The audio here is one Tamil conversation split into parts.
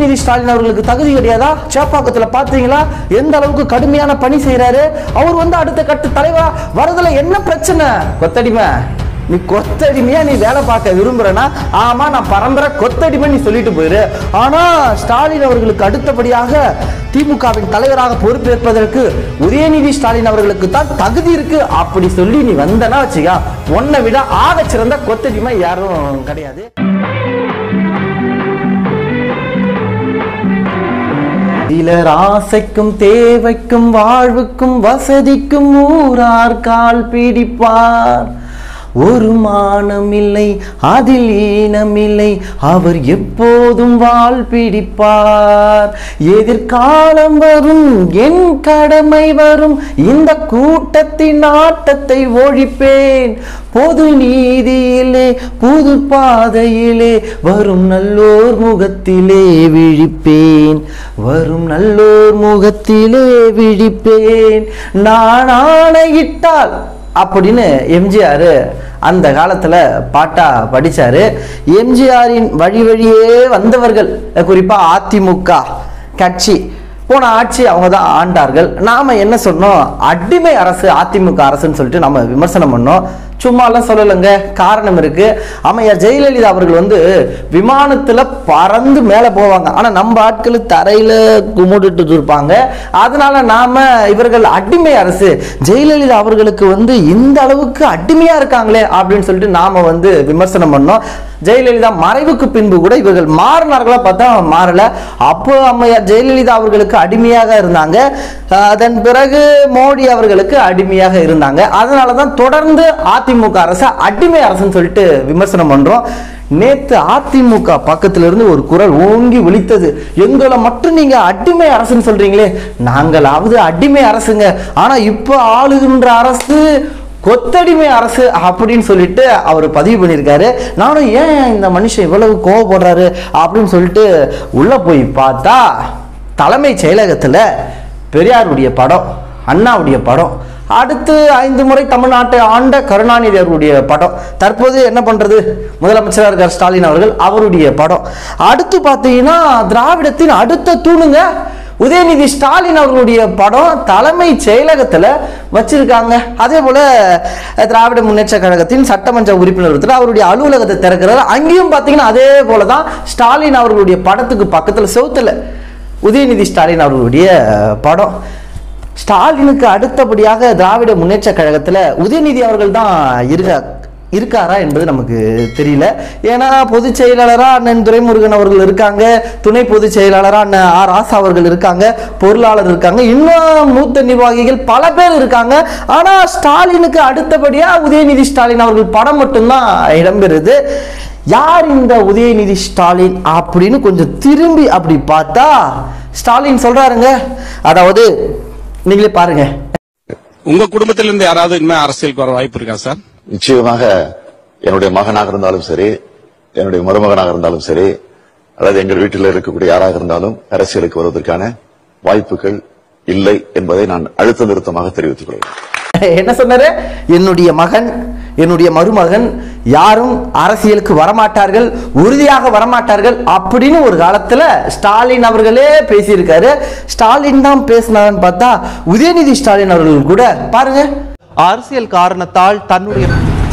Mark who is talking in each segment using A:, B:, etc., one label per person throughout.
A: உதயநிதி ஸ்டாலின் அவர்களுக்கு தகுதி கிடையாதா சேப்பாக்கத்துல பாத்தீங்களா எந்த அளவுக்கு கடுமையான பணி செய்யறாரு அவர் வந்து அடுத்த கட்ட தலைவரா வரதுல என்ன பிரச்சனை கொத்தடிமை நீ கொத்தடிமையா நீ வேலை பார்க்க விரும்புறனா ஆமா நான் பரம்பரை கொத்தடிமை நீ சொல்லிட்டு போயிரு ஆனா ஸ்டாலின் அவர்களுக்கு அடுத்தபடியாக திமுகவின் தலைவராக பொறுப்பேற்பதற்கு உதயநிதி ஸ்டாலின் அவர்களுக்கு தான் தகுதி இருக்கு அப்படி சொல்லி நீ வந்தனா வச்சுக்கா உன்னை விட ஆக சிறந்த கொத்தடிமை யாரும் கிடையாது சிலர் ஆசைக்கும் தேவைக்கும் வாழ்வுக்கும் வசதிக்கும் ஊரார் கால் பிடிப்பார் ஒரு மானம் இல்லை அதில் ஈனமில்லை அவர் எப்போதும் வாழ் பிடிப்பார் எதிர்காலம் வரும் என் கடமை வரும் இந்த கூட்டத்தின் ஆட்டத்தை ஒழிப்பேன் பொது நீதியிலே புது பாதையிலே வரும் நல்லோர் முகத்திலே விழிப்பேன் வரும் நல்லோர் முகத்திலே விழிப்பேன் நான் ஆணையிட்டால் அப்படின்னு எம்ஜிஆர் அந்த காலத்துல பாட்டா படிச்சாரு எம்ஜிஆரின் வழி வழியே வந்தவர்கள் குறிப்பா அதிமுக கட்சி போன ஆட்சி அவங்க தான் ஆண்டார்கள் நாம என்ன சொன்னோம் அடிமை அரசு அதிமுக அரசுன்னு சொல்லிட்டு நம்ம விமர்சனம் பண்ணோம் சும்மாலாம் சொல்லலைங்க காரணம் இருக்கு அம்மையார் ஜெயலலிதா அவர்கள் வந்து விமானத்துல பறந்து மேலே போவாங்க ஆனா நம்ம ஆட்கள் தரையில கும்பிட்டுட்டு இருப்பாங்க அதனால நாம இவர்கள் அடிமை அரசு ஜெயலலிதா அவர்களுக்கு வந்து இந்த அளவுக்கு அடிமையா இருக்காங்களே அப்படின்னு சொல்லிட்டு நாம வந்து விமர்சனம் பண்ணோம் ஜெயலலிதா மறைவுக்கு பின்பு கூட இவர்கள் மாறினார்களா பார்த்தா மாறல அப்போ அம்மையார் ஜெயலலிதா அவர்களுக்கு அடிமையாக இருந்தாங்க அஹ் அதன் பிறகு மோடி அவர்களுக்கு அடிமையாக இருந்தாங்க அதனால தான் தொடர்ந்து அதிமுக அரசு அடிமை அரசுன்னு சொல்லிட்டு விமர்சனம் பண்றோம் நேத்து அதிமுக பக்கத்துல இருந்து ஒரு குரல் ஓங்கி ஒலித்தது எங்களை மட்டும் நீங்க அடிமை அரசுன்னு சொல்றீங்களே நாங்களாவது அடிமை அரசுங்க ஆனா இப்ப ஆளுகின்ற அரசு கொத்தடிமை அரசு அப்படின்னு சொல்லிட்டு அவர் பதிவு பண்ணியிருக்காரு நானும் ஏன் இந்த மனுஷன் இவ்வளவு கோவப்படுறாரு அப்படின்னு சொல்லிட்டு உள்ள போய் பார்த்தா தலைமைச் செயலகத்துல பெரியாருடைய படம் அண்ணாவுடைய படம் அடுத்து ஐந்து முறை தமிழ்நாட்டை ஆண்ட கருணாநிதி அவருடைய படம் தற்போது என்ன பண்றது முதலமைச்சராக இருக்கார் ஸ்டாலின் அவர்கள் அவருடைய படம் அடுத்து பார்த்தீங்கன்னா திராவிடத்தின் அடுத்த தூணுங்க உதயநிதி ஸ்டாலின் அவர்களுடைய படம் தலைமை செயலகத்துல வச்சிருக்காங்க அதே போல அஹ், திராவிட முன்னேற்ற கழகத்தின் சட்டமன்ற உறுப்பினர் ஒருத்தர் அவருடைய அலுவலகத்தை திறக்கிறார் அங்கேயும் பார்த்தீங்கன்னா அதே போலதான் ஸ்டாலின் அவர்களுடைய படத்துக்கு பக்கத்துல செவுத்துல உதயநிதி ஸ்டாலின் அவர்களுடைய அஹ், படம் ஸ்டாலினுக்கு அடுத்தபடியாக திராவிட முன்னேற்ற கழகத்துல உதயநிதி அவர்கள் தான் இருக்கா இருக்காரா என்பது நமக்கு தெரியல ஏன்னா பொதுச் செயலாளரா அண்ணன் துரைமுருகன் அவர்கள் இருக்காங்க துணை பொதுச் செயலாளரா அண்ணன் ஆர் ராசா அவர்கள் இருக்காங்க பொருளாளர் இருக்காங்க இன்னும் மூத்த நிர்வாகிகள் பல பேர் இருக்காங்க ஆனா ஸ்டாலினுக்கு அடுத்தபடியா உதயநிதி ஸ்டாலின் அவர்கள் படம் மட்டும்தான் இடம்பெறுது யார் இந்த உதயநிதி ஸ்டாலின் அப்படின்னு கொஞ்சம் திரும்பி அப்படி பார்த்தா ஸ்டாலின் சொல்றாருங்க அதாவது நீங்களே பாருங்க
B: உங்க குடும்பத்தில இருந்து யாராவது இனிமே அரசியலுக்கு வர வாய்ப்பு இருக்கா சார்
C: நிச்சயமாக என்னுடைய மகனாக இருந்தாலும் சரி என்னுடைய மருமகனாக இருந்தாலும் சரி அல்லது எங்கள் வீட்டில் இருக்கக்கூடிய யாராக இருந்தாலும் அரசியலுக்கு வருவதற்கான வாய்ப்புகள் இல்லை என்பதை நான் அழுத்த நிறுத்தமாக தெரிவித்துக் கொள்கிறேன்
A: என்ன சொன்னாரு என்னுடைய மகன் என்னுடைய மருமகன் யாரும் அரசியலுக்கு வரமாட்டார்கள் உறுதியாக வரமாட்டார்கள் அப்படின்னு ஒரு காலத்துல ஸ்டாலின் அவர்களே பேசியிருக்காரு ஸ்டாலின் தான் பேசினாருன்னு பார்த்தா உதயநிதி ஸ்டாலின் அவர்கள் கூட பாருங்க அரசியல் காரணத்தால் தன்னுடைய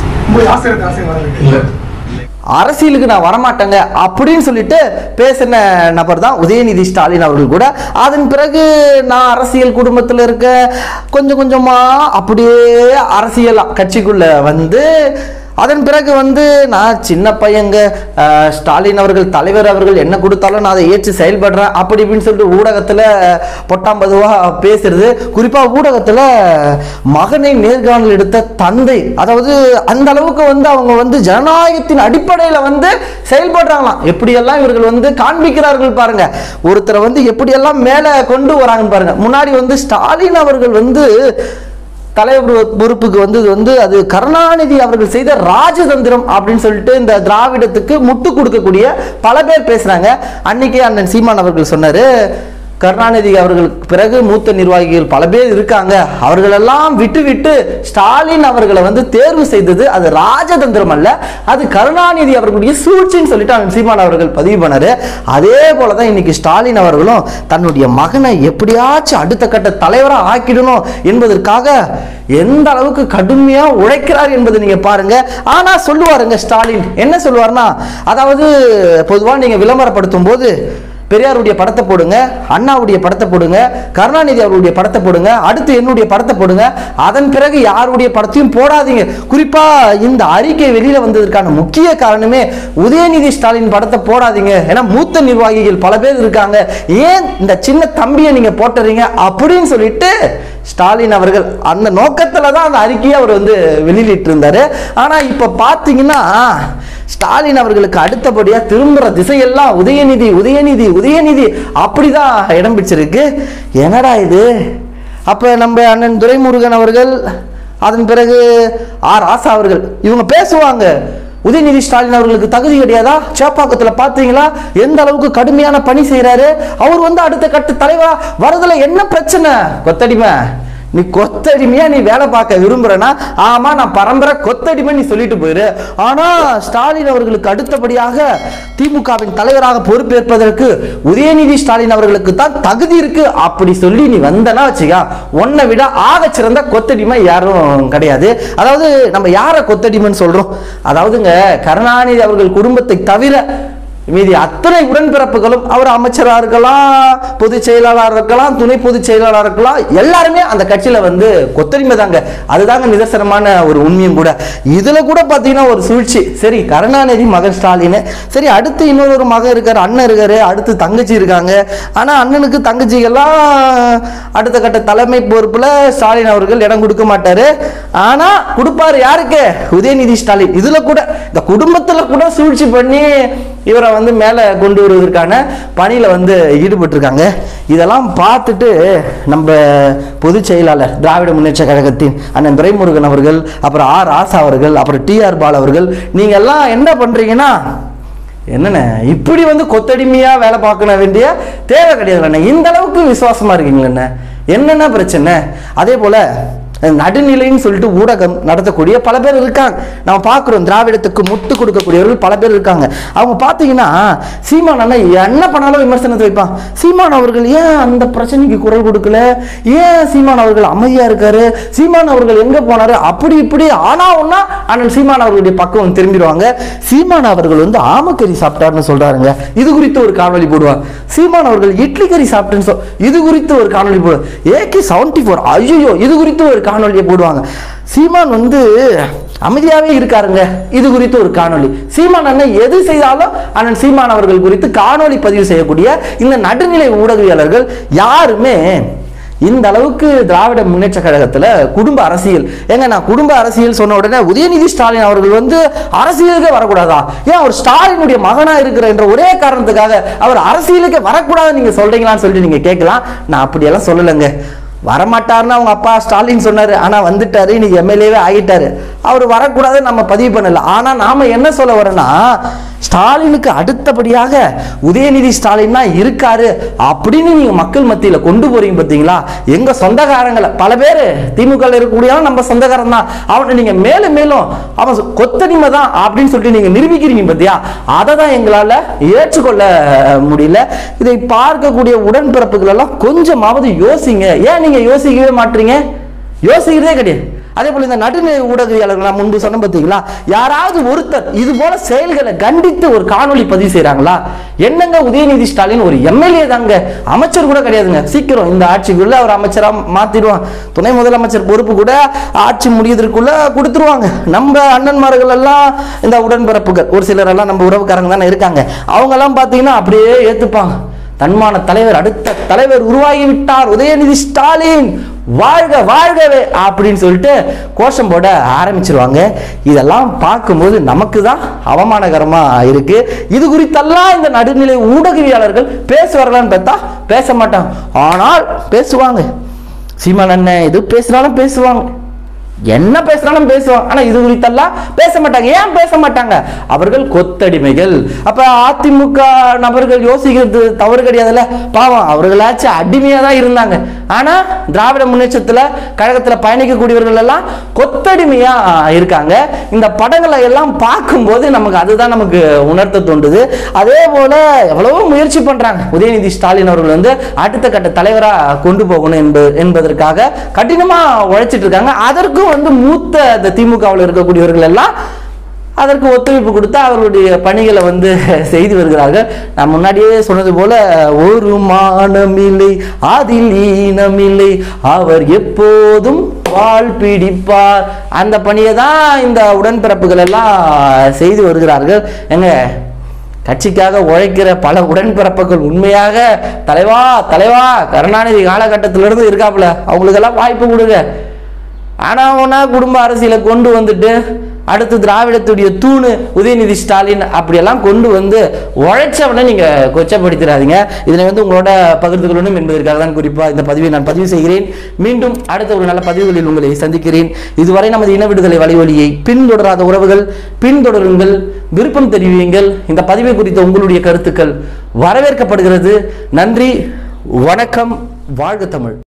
A: அரசியலுக்கு நான் வரமாட்டேங்க அப்படின்னு சொல்லிட்டு பேசின நபர் தான் உதயநிதி ஸ்டாலின் அவர்கள் கூட அதன் பிறகு நான் அரசியல் குடும்பத்தில் இருக்க கொஞ்சம் கொஞ்சமா அப்படியே அரசியல் கட்சிக்குள்ள வந்து அதன் பிறகு வந்து நான் சின்ன பையங்க அஹ், ஸ்டாலின் அவர்கள் தலைவர் அவர்கள் என்ன கொடுத்தாலும் நான் அதை ஏற்று செயல்படுறேன் அப்படி இப்படின்னு சொல்லிட்டு ஊடகத்தில் பொட்டாம்பதுவா பேசுறது குறிப்பாக ஊடகத்தில் மகனை நேர்காணல் எடுத்த தந்தை அதாவது அந்த அளவுக்கு வந்து அவங்க வந்து ஜனநாயகத்தின் அடிப்படையில் வந்து செயல்படுறாங்களாம் எப்படியெல்லாம் இவர்கள் வந்து காண்பிக்கிறார்கள் பாருங்க ஒருத்தரை வந்து எப்படியெல்லாம் மேலே கொண்டு வராங்கன்னு பாருங்க முன்னாடி வந்து ஸ்டாலின் அவர்கள் வந்து தலைவர் பொறுப்புக்கு வந்தது வந்து அது கருணாநிதி அவர்கள் செய்த ராஜதந்திரம் அப்படின்னு சொல்லிட்டு இந்த திராவிடத்துக்கு முட்டு கொடுக்கக்கூடிய பல பேர் பேசுறாங்க அன்னைக்கே அண்ணன் சீமான் அவர்கள் சொன்னாரு கருணாநிதி அவர்களுக்கு பிறகு மூத்த நிர்வாகிகள் பல பேர் இருக்காங்க அவர்களெல்லாம் விட்டு விட்டு ஸ்டாலின் அவர்களை வந்து தேர்வு செய்தது அது ராஜதந்திரம் அல்ல அது கருணாநிதி அவர்களுடைய சூழ்ச்சின்னு சொல்லிட்டு அண்ணன் சீமான் அவர்கள் பதிவு பண்ணாரு அதே போல தான் இன்னைக்கு ஸ்டாலின் அவர்களும் தன்னுடைய மகனை எப்படியாச்சும் அடுத்த கட்ட தலைவராக ஆக்கிடணும் என்பதற்காக எந்த அளவுக்கு கடுமையா உழைக்கிறார் என்பதை நீங்க பாருங்க ஆனா சொல்லுவாருங்க ஸ்டாலின் என்ன சொல்லுவார்னா அதாவது பொதுவா நீங்க விளம்பரப்படுத்தும் போது பெரியாருடைய படத்தை போடுங்க அண்ணாவுடைய படத்தை போடுங்க கருணாநிதி அவருடைய படத்தை போடுங்க அடுத்து என்னுடைய படத்தை போடுங்க அதன் பிறகு யாருடைய படத்தையும் போடாதீங்க குறிப்பா இந்த அறிக்கை வெளியில வந்ததற்கான முக்கிய காரணமே உதயநிதி ஸ்டாலின் படத்தை போடாதீங்க ஏன்னா மூத்த நிர்வாகிகள் பல பேர் இருக்காங்க ஏன் இந்த சின்ன தம்பியை நீங்க போட்டுறீங்க அப்படின்னு சொல்லிட்டு ஸ்டாலின் அவர்கள் அந்த நோக்கத்துல தான் அந்த அறிக்கையை அவர் வந்து வெளியிட்டு இருந்தாரு ஆனா இப்ப பாத்தீங்கன்னா ஸ்டாலின் அவர்களுக்கு அடுத்தபடியா திரும்புற திசையெல்லாம் உதயநிதி உதயநிதி உதயநிதி அப்படிதான் இடம் பிடிச்சிருக்கு என்னடா இது அப்ப நம்ம அண்ணன் துரைமுருகன் அவர்கள் அதன் பிறகு ஆர் ஆசா அவர்கள் இவங்க பேசுவாங்க உதயநிதி ஸ்டாலின் அவர்களுக்கு தகுதி கிடையாதா சேப்பாக்கத்துல பாத்தீங்களா எந்த அளவுக்கு கடுமையான பணி செய்யறாரு அவர் வந்து அடுத்த கட்ட தலைவரா வரதுல என்ன பிரச்சனை கொத்தடிமை நீ கொத்தடிமையா நீ வேலை பார்க்க விரும்புறனா ஆமா நான் பரம்பரை கொத்தடிமை நீ சொல்லிட்டு போயிரு ஆனா ஸ்டாலின் அவர்களுக்கு அடுத்தபடியாக திமுகவின் தலைவராக பொறுப்பேற்பதற்கு உதயநிதி ஸ்டாலின் அவர்களுக்கு தான் தகுதி இருக்கு அப்படி சொல்லி நீ வந்தனா வச்சுக்கா உன்னை விட ஆக சிறந்த கொத்தடிமை யாரும் கிடையாது அதாவது நம்ம யாரை கொத்தடிமைன்னு சொல்றோம் அதாவதுங்க கருணாநிதி அவர்கள் குடும்பத்தை தவிர மீதி அத்தனை உடன்பிறப்புகளும் அவர் அமைச்சராக இருக்கலாம் பொதுச் செயலாளராக இருக்கலாம் துணை பொதுச் செயலாளராக இருக்கலாம் எல்லாருமே அந்த கட்சியில வந்து கொத்தடிமை தாங்க அதுதாங்க நிதர்சனமான ஒரு உண்மையும் கூட இதுல கூட பாத்தீங்கன்னா ஒரு சூழ்ச்சி சரி கருணாநிதி மகன் ஸ்டாலின் சரி அடுத்து இன்னொரு ஒரு மகன் இருக்காரு அண்ணன் இருக்காரு அடுத்து தங்கச்சி இருக்காங்க ஆனா அண்ணனுக்கு தங்கச்சிகள்லாம் அடுத்த கட்ட தலைமை பொறுப்புல ஸ்டாலின் அவர்கள் இடம் கொடுக்க மாட்டாரு ஆனா கொடுப்பாரு யாருக்கு உதயநிதி ஸ்டாலின் இதுல கூட இந்த குடும்பத்துல கூட சூழ்ச்சி பண்ணி இவரை வந்து மேலே கொண்டு வருவதற்கான பணியில் வந்து ஈடுபட்டிருக்காங்க இதெல்லாம் பார்த்துட்டு நம்ம பொதுச் செயலாளர் திராவிட முன்னேற்ற கழகத்தின் அண்ணன் துரைமுருகன் அவர்கள் அப்புறம் ஆர் ஆசா அவர்கள் அப்புறம் டிஆர் பால் அவர்கள் நீங்கள் எல்லாம் என்ன பண்ணுறீங்கன்னா என்னண்ணே இப்படி வந்து கொத்தடிமையா வேலை பார்க்க வேண்டிய தேவை கிடையாதுண்ணே இந்த அளவுக்கு விசுவாசமா இருக்கீங்களண்ணே என்னென்ன பிரச்சனை அதே போல நடுநிலைன்னு சொல்லிட்டு ஊடகம் நடத்தக்கூடிய பல பேர் இருக்காங்க நம்ம பார்க்குறோம் திராவிடத்துக்கு முட்டு கொடுக்கக்கூடியவர்கள் பல பேர் இருக்காங்க அவங்க பார்த்தீங்கன்னா சீமான் அண்ணன் என்ன பண்ணாலும் விமர்சனத்தை வைப்பான் சீமான் அவர்கள் ஏன் அந்த பிரச்சனைக்கு குரல் கொடுக்கல ஏன் சீமான் அவர்கள் அமைதியா இருக்காரு சீமான் அவர்கள் எங்க போனாரு அப்படி இப்படி ஆனா ஒன்னா அண்ணன் சீமான் அவர்களுடைய பக்கம் திரும்பிடுவாங்க சீமான் அவர்கள் வந்து ஆமக்கறி சாப்பிட்டாருன்னு சொல்றாருங்க இது குறித்து ஒரு காணொளி போடுவாங்க சீமான் அவர்கள் இட்லி கறி சாப்பிட்டேன்னு சொல் இது குறித்து ஒரு காணொளி போடுவாங்க ஏகே செவன்டி ஃபோர் ஐயோ இது குறித்து ஒரு காணொளியை போடுவாங்க சீமான் வந்து அமைதியாவே இருக்காருங்க இது குறித்து ஒரு காணொளி சீமான் அண்ணன் எது செய்தாலும் அண்ணன் சீமான் அவர்கள் குறித்து காணொளி பதிவு செய்யக்கூடிய இந்த நடுநிலை ஊடகவியலாளர்கள் யாருமே இந்த அளவுக்கு திராவிட முன்னேற்ற கழகத்துல குடும்ப அரசியல் ஏங்க நான் குடும்ப அரசியல் சொன்ன உடனே உதயநிதி ஸ்டாலின் அவர்கள் வந்து அரசியலுக்கே வரக்கூடாதா ஏன் அவர் ஸ்டாலினுடைய மகனா இருக்கிற என்ற ஒரே காரணத்துக்காக அவர் அரசியலுக்கே வரக்கூடாதுன்னு நீங்க சொல்றீங்களான்னு சொல்லிட்டு நீங்க கேட்கலாம் நான் அப்படியெல்லாம் சொல்லலைங்க வரமாட்டாருன்னு அவங்க அப்பா ஸ்டாலின் சொன்னாரு ஆனா வந்துட்டாரு இன்னைக்கு எம்எல்ஏவே ஆகிட்டாரு அவர் வரக்கூடாதுன்னு நம்ம பதிவு பண்ணல ஆனா நாம என்ன சொல்ல வரோம்னா ஸ்டாலினுக்கு அடுத்தபடியாக உதயநிதி ஸ்டாலின் தான் இருக்காரு அப்படின்னு நீங்க மக்கள் மத்தியில கொண்டு போறீங்க பாத்தீங்களா எங்க சொந்தக்காரங்களை பல பேர் திமுக இருக்கக்கூடியவன் நம்ம சொந்தக்காரன் தான் அவனை நீங்க மேலும் மேலும் அவன் சொ- கொத்தடிமை தான் அப்படின்னு சொல்லிட்டு நீங்க நிரூபிக்கிறீங்க பாத்தியா அதை தான் எங்களால ஏற்றுக்கொள்ள முடியல இதை பார்க்கக்கூடிய உடன்பிறப்புகள் எல்லாம் கொஞ்சமாவது யோசிங்க ஏன் நீங்க யோசிக்கவே மாட்டீங்க யோசிக்கிறதே கிடையாது அதே போல இந்த நடுநிலை ஊடகவியாளர்கள் நான் முன்பு சொன்ன பார்த்தீங்களா யாராவது ஒருத்தர் இது போல செயல்களை கண்டித்து ஒரு காணொளி பதிவு செய்றாங்களா என்னங்க உதயநிதி ஸ்டாலின் ஒரு எம்எல்ஏ தாங்க அமைச்சர் கூட கிடையாதுங்க சீக்கிரம் இந்த ஆட்சிக்குள்ள அவர் அமைச்சரா மாத்திடுவாங்க துணை முதலமைச்சர் பொறுப்பு கூட ஆட்சி முடியறதுக்குள்ள கொடுத்துருவாங்க நம்ம அண்ணன்மார்கள் எல்லாம் இந்த உடன்பிறப்புகள் ஒரு சிலர் எல்லாம் நம்ம உறவுக்காரங்க தானே இருக்காங்க அவங்க எல்லாம் பார்த்தீங்கன்னா அப்படியே ஏத்துப்பாங்க தன்மான தலைவர் அடுத்த தலைவர் உருவாகி விட்டார் உதயநிதி ஸ்டாலின் வாழ்க வாழ்கவே அப்படின்னு சொல்லிட்டு கோஷம் போட ஆரம்பிச்சிருவாங்க இதெல்லாம் பார்க்கும்போது நமக்கு தான் அவமானகரமா இருக்கு இது குறித்தெல்லாம் இந்த நடுநிலை ஊடகவியாளர்கள் பேசுவார்களான்னு பார்த்தா பேச மாட்டாங்க ஆனால் பேசுவாங்க சீமான் அண்ணன் எது பேசினாலும் பேசுவாங்க என்ன பேசுறாலும் பேசுவோம் ஆனா இது குறித்தெல்லாம் பேச மாட்டாங்க ஏன் பேச மாட்டாங்க அவர்கள் கொத்தடிமைகள் அப்ப அதிமுக நபர்கள் யோசிக்கிறது தவறு கிடையாதுல்ல பாவம் அவர்களாச்சும் அடிமையா தான் இருந்தாங்க ஆனா திராவிட முன்னேற்றத்துல கழகத்துல பயணிக்கக்கூடியவர்கள் எல்லாம் கொத்தடிமையா இருக்காங்க இந்த படங்களை எல்லாம் பார்க்கும்போது நமக்கு அதுதான் நமக்கு உணர்த்த தோன்றுது அதே போல எவ்வளவோ முயற்சி பண்றாங்க உதயநிதி ஸ்டாலின் அவர்கள் வந்து அடுத்த கட்ட தலைவரா கொண்டு போகணும் என்பது என்பதற்காக கடினமா உழைச்சிட்டு இருக்காங்க அதற்கும் வந்து மூத்த இந்த திமுகவில் இருக்கக்கூடியவர்கள் எல்லாம் அதற்கு ஒத்துழைப்பு கொடுத்து அவர்களுடைய பணிகளை வந்து செய்து வருகிறார்கள் நான் முன்னாடியே சொன்னது போல ஒரு மானமில்லை அதில் ஈனமில்லை அவர் எப்போதும் வாழ் பிடிப்பார் அந்த பணியை தான் இந்த உடன்பிறப்புகள் எல்லாம் செய்து வருகிறார்கள் எங்க கட்சிக்காக உழைக்கிற பல உடன்பிறப்புகள் உண்மையாக தலைவா தலைவா கருணாநிதி காலகட்டத்திலிருந்து இருக்காப்புல அவங்களுக்கெல்லாம் வாய்ப்பு கொடுங்க ஆனா ஒன்னா குடும்ப அரசியலை கொண்டு வந்துட்டு அடுத்து திராவிடத்துடைய தூணு உதயநிதி ஸ்டாலின் அப்படியெல்லாம் கொண்டு வந்து உழைச்சவனை நீங்க கொச்சப்படுத்திடாதீங்க இதனை வந்து உங்களோட பகிர்ந்து கொள்ளணும் என்பதற்காக தான் குறிப்பா இந்த பதிவை நான் பதிவு செய்கிறேன் மீண்டும் அடுத்த ஒரு நல்ல பதிவுகளில் உங்களை சந்திக்கிறேன் இதுவரை நமது இன விடுதலை வலைவலியை பின்தொடராத உறவுகள் பின்தொடருங்கள் விருப்பம் தெரிவியுங்கள் இந்த பதிவை குறித்த உங்களுடைய கருத்துக்கள் வரவேற்கப்படுகிறது நன்றி வணக்கம் வாழ்க தமிழ்